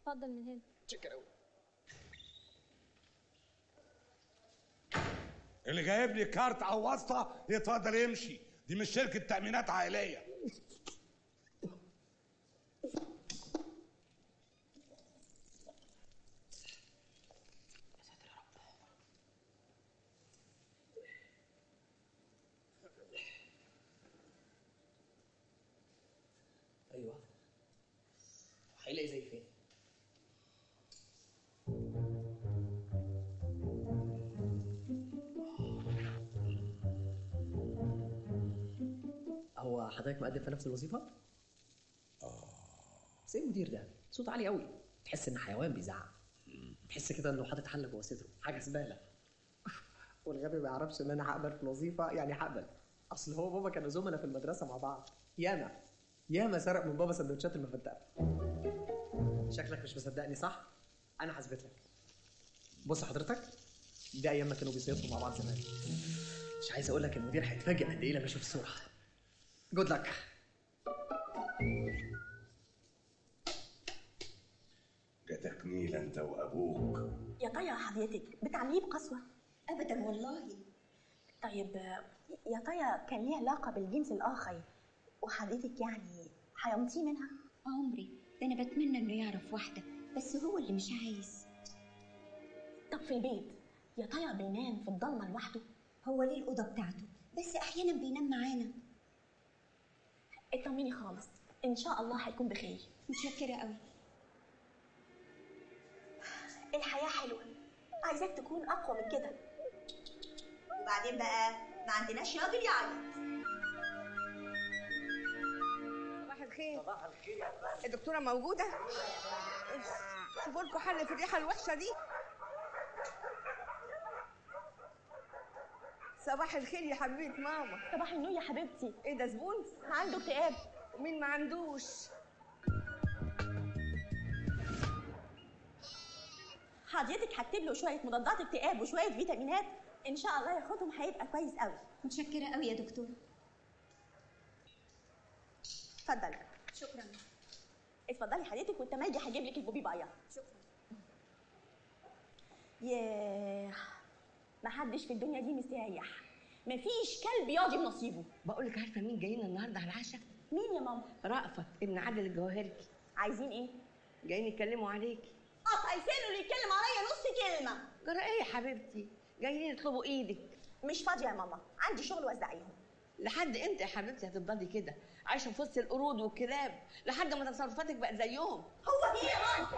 اتفضل من هنا شكرا قوي اللي جايب لي كارت او واسطه يتفضل يمشي دي مش شركه تامينات عائليه ايوه هيلاقي زي فين هو حضرتك مقدم في نفس الوظيفه؟ اه زي المدير ده صوت عالي قوي تحس ان حيوان بيزعق تحس كده انه حاطط حله جوه صدره حاجه زباله والغبي ما يعرفش ان انا هقبل في الوظيفه يعني هقبل اصل هو بابا كانوا زملاء في المدرسه مع بعض ياما ياما سرق من بابا سندوتشات المفتقه شكلك مش مصدقني صح انا هثبت لك بص حضرتك دي ايام ما كانوا بيصيفوا مع بعض زمان مش عايز اقول لك المدير هيتفاجئ قد ايه لما يشوف الصوره جود لك جاتك نيلة انت وابوك يا طيا حضرتك بتعمليه بقسوة ابدا والله طيب يا طيا كان ليه علاقة بالجنس الآخر وحضرتك يعني حيمتيه منها عمري ده انا بتمنى انه يعرف واحده بس هو اللي مش عايز طب في البيت يا طيا بينام في الضلمة لوحده هو ليه الاوضه بتاعته بس احيانا بينام معانا اطمني خالص إن شاء الله هيكون بخير متشكره قوي الحياة حلوة عايزاك تكون أقوى من كده وبعدين بقى ما عندناش راجل يعيط صباح الخير صباح الخير الدكتورة موجودة شوفوا لكم حل في الريحة الوحشة دي صباح الخير يا حبيبة ماما صباح النور يا حبيبتي ايه ده زبون؟ عنده اكتئاب مين ما عندوش؟ حضرتك هكتب له شوية مضادات اكتئاب وشوية فيتامينات إن شاء الله ياخدهم هيبقى كويس قوي متشكره قوي يا دكتور اتفضل شكرا اتفضلي حضرتك والتماجي هجيب لك البوبي بايا شكرا ياه ما حدش في الدنيا دي مستريح مفيش كلب ياضي بنصيبه بقول لك عارفة مين جايين النهاردة على العشاء؟ مين يا ماما رأفت ابن عادل الجواهرجي عايزين ايه جايين يتكلموا عليكي قطع لسانه اللي يتكلم عليا نص كلمه جرى ايه يا حبيبتي؟ جايين يطلبوا ايدك مش فاضيه يا ماما عندي شغل وزعيهم لحد امتى يا حبيبتي هتفضلي كده عايشه في وسط القرود والكلاب لحد ما تصرفاتك بقت زيهم هو ايه يا ماما